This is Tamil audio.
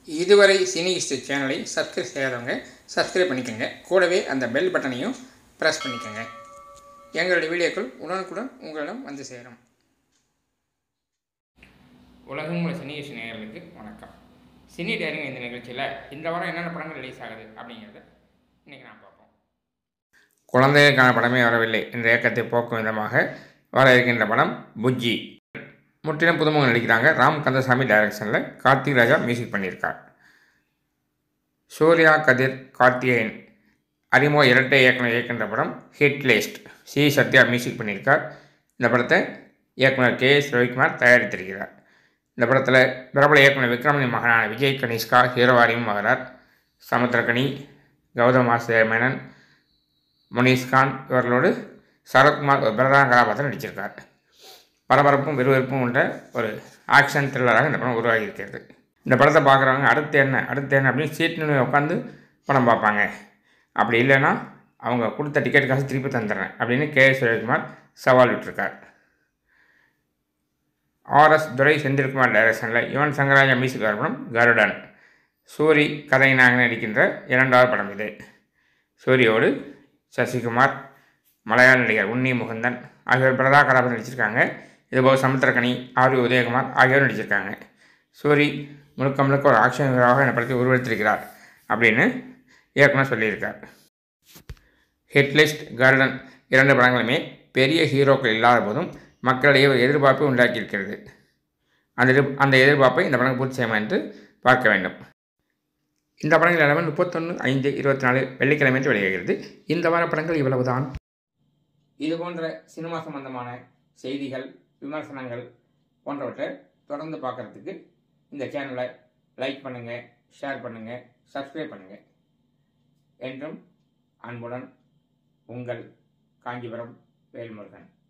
இதுவரை சினி ஹிஸ்ட்ரி சேனலை சப்ஸ்கிரைப் செய்யாதவங்க சப்ஸ்கிரைப் பண்ணிக்கோங்க கூடவே அந்த பெல் பட்டனையும் ப்ரெஸ் பண்ணிக்கோங்க எங்களுடைய வீடியோக்கள் உடனுக்குடன் உங்களிடம் வந்து சேரும் உலகம் உள்ள சினி ஹிஸ்ட்ரி நேயர்களுக்கு வணக்கம் சினி டேரிங் இந்த நிகழ்ச்சியில் இந்த வாரம் என்னென்ன படங்கள் ரிலீஸ் ஆகுது அப்படிங்கிறத இன்றைக்கி நான் பார்ப்போம் குழந்தைகளுக்கான படமே வரவில்லை என்ற இயக்கத்தை போக்கும் விதமாக வர இருக்கின்ற படம் புஜ்ஜி முற்றிலும் புதுமுகம் நடிக்கிறாங்க ராம் கந்தசாமி டைரக்ஷனில் கார்த்திக் ராஜா மியூசிக் பண்ணியிருக்கார் சூர்யா கதிர் கார்த்திகேயன் அறிமுக இரட்டை இயக்குனர் இயக்கின்ற படம் hit list C Sathya music பண்ணியிருக்கார் இந்த படத்தை இயக்குனர் கே எஸ் ரவிக்குமார் தயாரித்திருக்கிறார் இந்த படத்தில் பிரபல இயக்குனர் விக்ரமணி மகனான விஜய் கனிஷ்கா ஹீரோவாரியும் மகரார் சமுத்திரகனி கௌதம் வாசுதேவ மேனன் முனீஷ்கான் இவர்களோடு சரத்குமார் ஒரு பிரதான கதாபாத்திரம் நடிச்சிருக்கார் பரபரப்பும் விறுவிறுப்பும் கொண்ட ஒரு ஆக்ஷன் த்ரில்லராக இந்த படம் உருவாகி இருக்கிறது இந்த படத்தை பார்க்குறவங்க அடுத்து என்ன அடுத்து என்ன அப்படின்னு சீட்டு உட்காந்து படம் பார்ப்பாங்க அப்படி இல்லைன்னா அவங்க கொடுத்த டிக்கெட் காசு திருப்பி தந்துடுறேன் அப்படின்னு கே எஸ் ரவிக்குமார் சவால் விட்டுருக்கார் ஆர்எஸ் துரை செந்தில்குமார் டைரக்ஷனில் யுவன் சங்கராஜா மியூசிக் படம் கருடன் சூரி கதைநாயகன் நடிக்கின்ற இரண்டாவது படம் இது சூரியோடு சசிகுமார் மலையாள நடிகர் உன்னி முகுந்தன் ஆகியோர் பிரதா கதாபாத்திரம் நடிச்சிருக்காங்க இதுபோல் சமுத்திரக்கனி ஆர் வி உதயகுமார் ஆகியோர் நடிச்சிருக்காங்க சூரி முழுக்க முழுக்க ஒரு ஆக்ஷன் ஹீரோவாக இந்த படத்தை உருவெடுத்திருக்கிறார் அப்படின்னு இயக்குனர் சொல்லியிருக்கார் ஹிட்லிஸ்ட் கார்டன் இரண்டு படங்களுமே பெரிய ஹீரோக்கள் இல்லாத போதும் மக்களிடையே ஒரு எதிர்பார்ப்பை உண்டாக்கியிருக்கிறது அந்த எதிர் அந்த எதிர்பார்ப்பை இந்த படம் பூர்த்தி செய்யுமா என்று பார்க்க வேண்டும் இந்த படங்கள் எல்லாமே முப்பத்தொன்று ஐந்து இருபத்தி நாலு வெள்ளிக்கிழமை என்று வெளியாகிறது இந்த வார படங்கள் இவ்வளவுதான் இது போன்ற சினிமா சம்பந்தமான செய்திகள் விமர்சனங்கள் போன்றவற்றை தொடர்ந்து பார்க்குறதுக்கு இந்த சேனலை லைக் பண்ணுங்கள் ஷேர் பண்ணுங்கள் சப்ஸ்கிரைப் பண்ணுங்கள் என்றும் அன்புடன் உங்கள் காஞ்சிபுரம் வேல்முருகன்